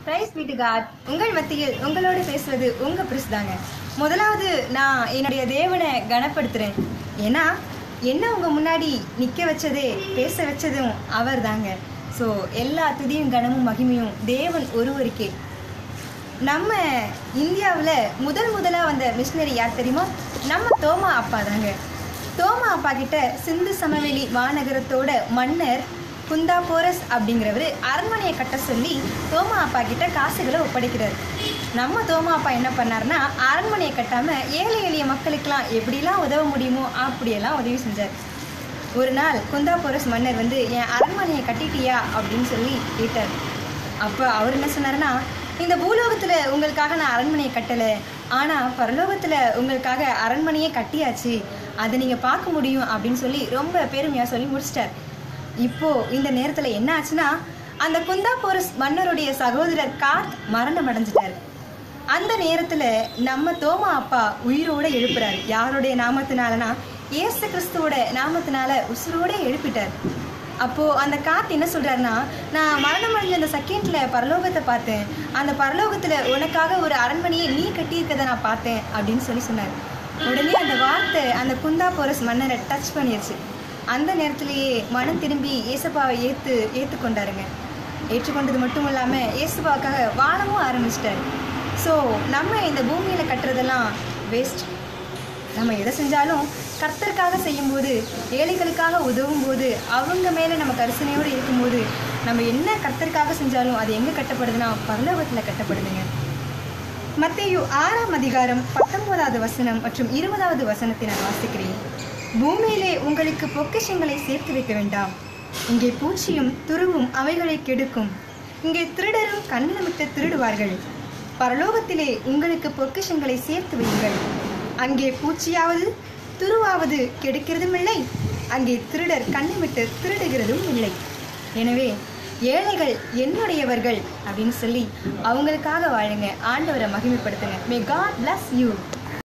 price வீட்டு God உங்கள் மத்தியில் உங்களோடு பேசுவது உங்க பிரிஸ் தாங்க முதலாவது நான் என்னுடைய தேவனை கனப்படுத்துறேன் ஏன்னா என்ன உங்க முன்னாடி நிக்க வச்சதே பேச வச்சதும் அவர் தாங்க ஸோ எல்லா துதியும் கனமும் மகிமையும் தேவன் ஒருவருக்கே நம்ம இந்தியாவில் முதல் முதலாக வந்த மிஷினரி யார் தெரியுமா நம்ம தோமா அப்பா தாங்க தோமா அப்பா கிட்ட சிந்து சமவெளி மாநகரத்தோட மன்னர் குந்தா போரஸ் அப்படிங்கிறவர் அரண்மனையை கட்ட சொல்லி தோமா அப்பா கிட்ட காசுகளை ஒப்படைக்கிறார் நம்ம தோமா அப்பா என்ன பண்ணாருன்னா அரண்மனையை கட்டாம ஏழை எளிய மக்களுக்கெல்லாம் எப்படிலாம் உதவ முடியுமோ அப்படியெல்லாம் உதவி செஞ்சார் ஒரு நாள் குந்தா போரஸ் மன்னர் வந்து என் அரண்மனையை கட்டிட்டியா அப்படின்னு சொல்லி கேட்டார் அப்போ அவர் என்ன சொன்னாருன்னா இந்த பூலோகத்தில் உங்களுக்காக நான் அரண்மனையை கட்டலை ஆனால் பரலோகத்தில் உங்களுக்காக அரண்மனையே கட்டியாச்சு அதை நீங்கள் பார்க்க முடியும் அப்படின்னு சொல்லி ரொம்ப பெருமையாக சொல்லி முடிச்சிட்டார் இப்போ இந்த நேரத்தில் என்ன ஆச்சுன்னா அந்த குந்தா போரஸ் மன்னருடைய சகோதரர் கார்த் மரணம் அடைஞ்சிட்டார் அந்த நேரத்தில் நம்ம தோமா அப்பா உயிரோட எழுப்புறாரு யாருடைய நாமத்தினாலனா இயேசு கிறிஸ்துவோட நாமத்தினால உசுரோட எழுப்பிட்டார் அப்போ அந்த காத்து என்ன சொல்றாருன்னா நான் மரணம் அடைஞ்ச அந்த செகண்ட்ல பரலோகத்தை பார்த்தேன் அந்த பரலோகத்துல உனக்காக ஒரு அரண்மனையை நீ கட்டியிருக்கதை நான் பார்த்தேன் அப்படின்னு சொல்லி சொன்னார் உடனே அந்த வார்த்தை அந்த குந்தா போரஸ் மன்னரை டச் பண்ணிருச்சு அந்த நேரத்திலேயே மனம் திரும்பி ஏசப்பாவை ஏத்து ஏத்துக்கொண்டாருங்க ஏற்றுக்கொண்டது மட்டும் இல்லாமல் இயேசுபாவுக்காக வாழவும் ஆரம்பிச்சிட்டாரு ஸோ நம்ம இந்த பூமியில் கட்டுறதெல்லாம் வேஸ்ட் நம்ம எதை செஞ்சாலும் கர்த்தருக்காக செய்யும்போது ஏழைகளுக்காக உதவும் போது அவங்க மேலே நம்ம கரிசனையோடு இருக்கும்போது நம்ம என்ன கர்த்தருக்காக செஞ்சாலும் அது எங்கே கட்டப்படுதுன்னா பரலோகத்தில் கட்டப்படுதுங்க மத்தேயு ஆறாம் அதிகாரம் பத்தொன்பதாவது வசனம் மற்றும் இருபதாவது வசனத்தை நான் வாசிக்கிறேன் பூமியிலே உங்களுக்கு பொக்கிஷங்களை சேர்த்து வைக்க வேண்டாம் இங்கே பூச்சியும் துருவும் அவைகளை கெடுக்கும் இங்கே திருடரும் கண்ணமிட்டு திருடுவார்கள் பரலோகத்திலே உங்களுக்கு பொக்கிஷங்களை சேர்த்து வையுங்கள் அங்கே பூச்சியாவது துருவாவது கெடுக்கிறதும் இல்லை அங்கே திருடர் கண்ணமிட்டு திருடுகிறதும் இல்லை எனவே ஏழைகள் என்னுடையவர்கள் அப்படின்னு சொல்லி அவங்களுக்காக வாழுங்க ஆண்டவரை மகிமைப்படுத்துங்க மே காட் bless யூ